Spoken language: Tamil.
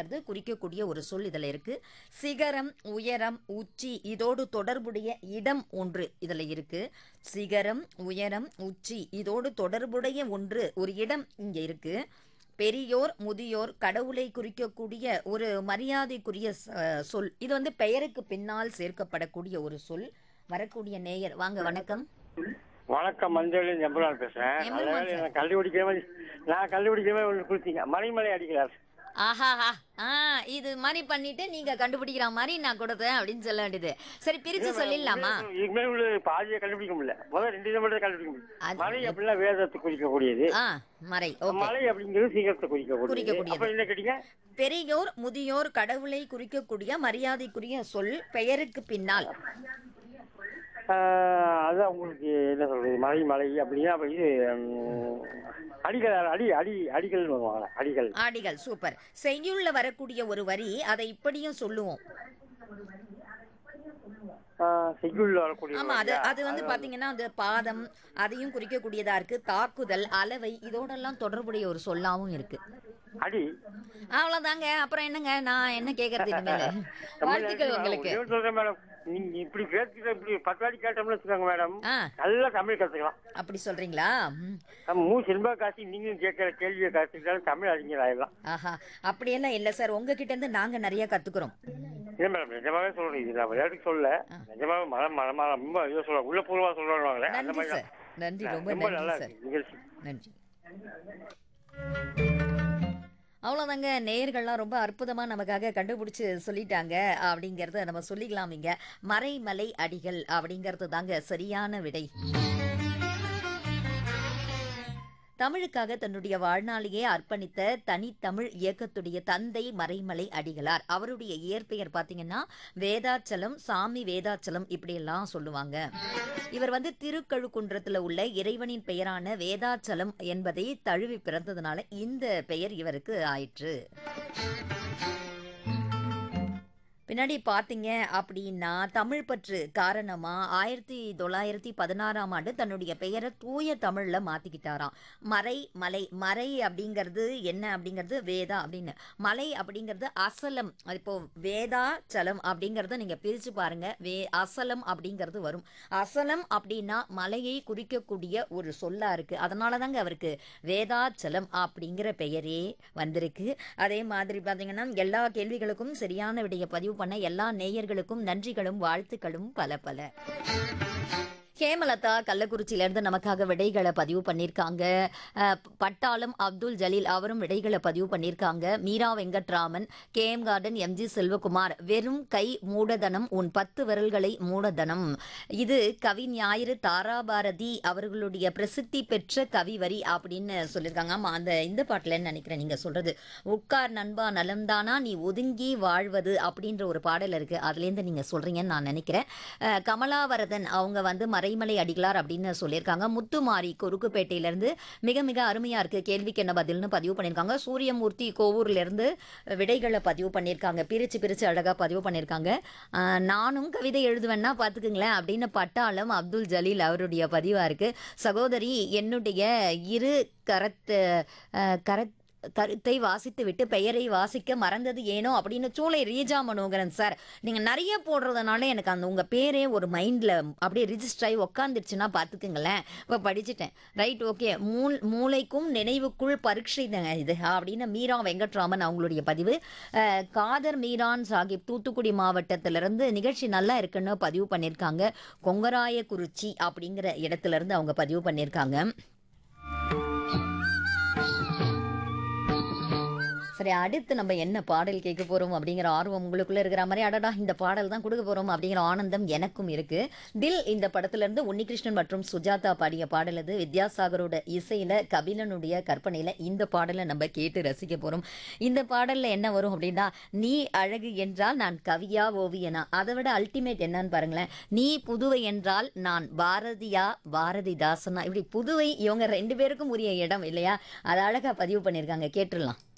அப்படிங்கிறது குறிக்கக்கூடிய ஒரு சொல் இதில் இருக்கு சிகரம் உயரம் உச்சி இதோடு தொடர்புடைய இடம் ஒன்று இதில் இருக்கு சிகரம் உயரம் உச்சி இதோடு தொடர்புடைய ஒன்று ஒரு இடம் இங்கே இருக்கு பெரியோர் முதியோர் கடவுளை குறிக்கக்கூடிய ஒரு மரியாதைக்குரிய ச- சொல் இது வந்து பெயருக்கு பின்னால் சேர்க்கப்படக்கூடிய ஒரு சொல் வரக்கூடிய நேயர் வாங்க வணக்கம் வணக்கம் மஞ்சள் எம்பரான் பேசுறேன் எம்பெருமான் நல்ல வேளை சார். நான் கண்டுபிடிக்காம நான் கண்டுபிடிக்காம ஒன்று கொடுத்தீங்க மலைமலை அடிக்கிறார் ஆஹாஹா ஆ இது மாதிரி பண்ணிட்டு நீங்க கண்டுபிடிக்கிற மாதிரி நான் கொடுத்தேன் அப்படின்னு சொல்ல வேண்டியது சரி பிரிச்சு சொல்லிடலாமா இதுமே உள்ள பாதியை கண்டுபிடிக்க முடியல முதல்ல ரெண்டு இதை மட்டும் கண்டுபிடிக்க முடியும் அது- மலை அப்படின்னா வேதத்தை குறிக்கக்கூடியது ஆ மறை ஓகே மலை அப்படிங்கிறது சீக்கிரத்தை குறிக்கக்கூடியது குறிக்கக்கூடியது. அப்ப என்ன கேட்டீங்க பெரியோர் முதியோர் கடவுளை குறிக்கக்கூடிய மரியாதைக்குரிய சொல் பெயருக்கு பின்னால் ஆஹ், அதான் உங்களுக்கு என்ன சொல்றது மலை மலை அப்படின்னா அப்ப இது ம், அடிகள் அடி அடி அடிகள் வருவாங்க அடிகள் ஆடிகள் சூப்பர் செய்யுள்ல வரக்கூடிய ஒரு வரி அதை இப்படியும் சொல்லுவோம் செகுள்ள வரக்கூடிய ஆமா அது அது வந்து பாத்தீங்கன்னா அது பாதம் அதையும் குறிக்கக்கூடியதா இருக்கு தாக்குதல் அளவை இதோடெல்லாம் தொடர்புடைய ஒரு சொல்லாவும் இருக்கு அடி அவ்வளவுதாங்க அப்புறம் என்னங்க நான் என்ன கேக்குறது இனிமேல வாழ்த்துக்கள் உங்களுக்கு ஒண்ணே ஒண்ணு சொல்றேன் மேடம் நீங்க இப்படி கேட்டுக்கிட்ட இப்படி பத்து வாட்டி கேட்டோம்னு வச்சுக்கோங்க மேடம் ஆ நல்லா தமிழ் கத்துக்கலாம் அப்படி சொல்றீங்களா ம். நம்ம மூ சினிமா காசி நீங்களும் கேட்கிற கேள்வியை கத்துக்கிட்டாலும் தமிழ் அறிஞர் ஆயிடலாம் ஆஹா அப்படியெல்லாம் இல்ல சார் உங்ககிட்ட இருந்து நாங்க நிறைய கத்துக்கிறோம் இல்லை மேடம் நிஜமாவே சொல்றேன் இது நான் விளையாட்டுக்கு சொல்ல நிஜமாவே மனம் மனமா ரொம்ப இதை சொல்ல உள்ள பூர்வா சொல்றாங்களே அந்த நன்றி மாதிரி சார் நன்றி ரொம்ப ரொம்ப நல்லா நன்றி சார் இருக்கு நிகழ்ச்சி நன்றி அவ்வளோதாங்க நேயர்கள்லாம் ரொம்ப அற்புதமாக நமக்காக கண்டுபிடிச்சு சொல்லிட்டாங்க அப்படிங்கிறத நம்ம சொல்லிக்கலாம் இங்க மறைமலை அடிகள் அப்படிங்கிறது தாங்க சரியான விடை தமிழுக்காக தன்னுடைய வாழ்நாளையே அர்ப்பணித்த தனித்தமிழ் இயக்கத்துடைய தந்தை மறைமலை அடிகளார் அவருடைய இயற்பெயர் பார்த்தீங்கன்னா வேதாச்சலம் சாமி வேதாச்சலம் இப்படியெல்லாம் சொல்லுவாங்க இவர் வந்து திருக்கழுக்குன்றத்துல உள்ள இறைவனின் பெயரான வேதாச்சலம் என்பதை தழுவி பிறந்ததுனால இந்த பெயர் இவருக்கு ஆயிற்று பின்னாடி பார்த்தீங்க அப்படின்னா தமிழ் பற்று காரணமா ஆயிரத்தி தொள்ளாயிரத்தி பதினாறாம் ஆண்டு தன்னுடைய பெயரை தூய தமிழ்ல மாத்திக்கிட்டாராம் மறை மலை மறை அப்படிங்கிறது என்ன அப்படிங்கிறது வேதா அப்படின்னு மலை அப்படிங்கிறது அசலம் இப்போ வேதா சலம் அப்படிங்கிறத நீங்க பிரிச்சு பாருங்க வே அசலம் அப்படிங்கிறது வரும் அசலம் அப்படின்னா மலையை குறிக்கக்கூடிய ஒரு சொல்லா இருக்கு அதனால தாங்க அவருக்கு வேதாச்சலம் அப்படிங்கிற பெயரே வந்திருக்கு அதே மாதிரி பார்த்தீங்கன்னா எல்லா கேள்விகளுக்கும் சரியான விடைய பதிவு பண்ண எல்லா நேயர்களுக்கும் நன்றிகளும் வாழ்த்துக்களும் பல பல ஹேமலதா கள்ளக்குறிச்சியிலேருந்து நமக்காக விடைகளை பதிவு பண்ணியிருக்காங்க அஹ், பட்டாளம் அப்துல் ஜலீல் அவரும் விடைகளை பதிவு பண்ணியிருக்காங்க Meera Venkatraman K M garden MG Selvakumar வெறும் கை மூடதனம் உன் பத்து விரல்களை மூடதனம் இது கவி ஞாயிறு தாராபாரதி அவர்களுடைய பிரசித்தி பெற்ற கவி வரி அப்படின்னு சொல்லியிருக்காங்க ஆமா அந்த இந்த பாட்டில் நினைக்கிறேன் நீங்க சொல்றது உட்கார் நண்பா நலம்தானா நீ ஒதுங்கி வாழ்வது அப்படின்ற ஒரு பாடல் இருக்கு அதுலேருந்து நீங்க சொல்றீங்கன்னு நான் நினைக்கிறேன் அஹ், கமலாவரதன் அவங்க வந்து மறைமலை அடிகளார் அப்படின்னு சொல்லியிருக்காங்க முத்துமாரி குறுக்குப்பேட்டையிலேருந்து மிக மிக அருமையா இருக்கு கேள்விக்கு என்ன பதில்னு பதிவு பண்ணியிருக்காங்க சூரியமூர்த்தி கோவூர்ல இருந்து விடைகளை பதிவு பண்ணியிருக்காங்க பிரிச்சு பிரிச்சு அழகா பதிவு பண்ணியிருக்காங்க அஹ், நானும் கவிதை எழுதுவேன்னா பார்த்துக்குங்களேன் அப்படின்னு பட்டாளம் அப்துல் ஜலீல் அவருடைய பதிவா இருக்கு சகோதரி என்னுடைய இரு கரத்து அஹ், கரத் கருத்தை வாசித்து விட்டு பெயரை வாசிக்க மறந்தது ஏனோ அப்படின்னு சூளை ரீஜா மனோகரன் சார் நீங்க நிறைய போடுறதுனால எனக்கு அந்த உங்க பேரே ஒரு மைண்ட்ல அப்படியே ரிஜிஸ்டர் ஆகி உக்காந்துருச்சுன்னா பார்த்துக்குங்களேன் இப்போ படிச்சுட்டேன் ரைட் ஓகே மூல் மூளைக்கும் நினைவுக்குள் பரீட்சை தாங்க இது அப்படின்னு மீரா வெங்கட்ராமன் அவங்களுடைய பதிவு அஹ், காதர் மீரான் சாஹிப் தூத்துக்குடி மாவட்டத்திலிருந்து நிகழ்ச்சி நல்லா இருக்குன்னு பதிவு பண்ணியிருக்காங்க கொங்கராயக்குறிச்சி அப்படிங்கிற இடத்துல இருந்து அவங்க பதிவு பண்ணியிருக்காங்க சரி அடுத்து நம்ம என்ன பாடல் கேட்க போறோம் அப்படிங்கிற ஆர்வம் உங்களுக்குள்ள இருக்கிற மாதிரி அடடா இந்த பாடல் தான் கொடுக்க போறோம் அப்படிங்கிற ஆனந்தம் எனக்கும் இருக்கு தில் இந்த படத்துல இருந்து உன்னிகிருஷ்ணன் மற்றும் சுஜாதா பாடிய பாடல் அது வித்யாசாகரோட இசையில கபிலனுடைய கற்பனையில இந்த பாடலை நம்ம கேட்டு ரசிக்க போறோம் இந்த பாடல்ல என்ன வரும் அப்படின்னா நீ அழகு என்றால் நான் கவியா ஓவியனா அதை விட அல்டிமேட் என்னன்னு பாருங்களேன் நீ புதுவை என்றால் நான் பாரதியா பாரதிதாசனா இப்படி புதுவை இவங்க ரெண்டு பேருக்கும் உரிய இடம் இல்லையா அதை அழகா பதிவு பண்ணியிருக்காங்க கேட்டுடலாம்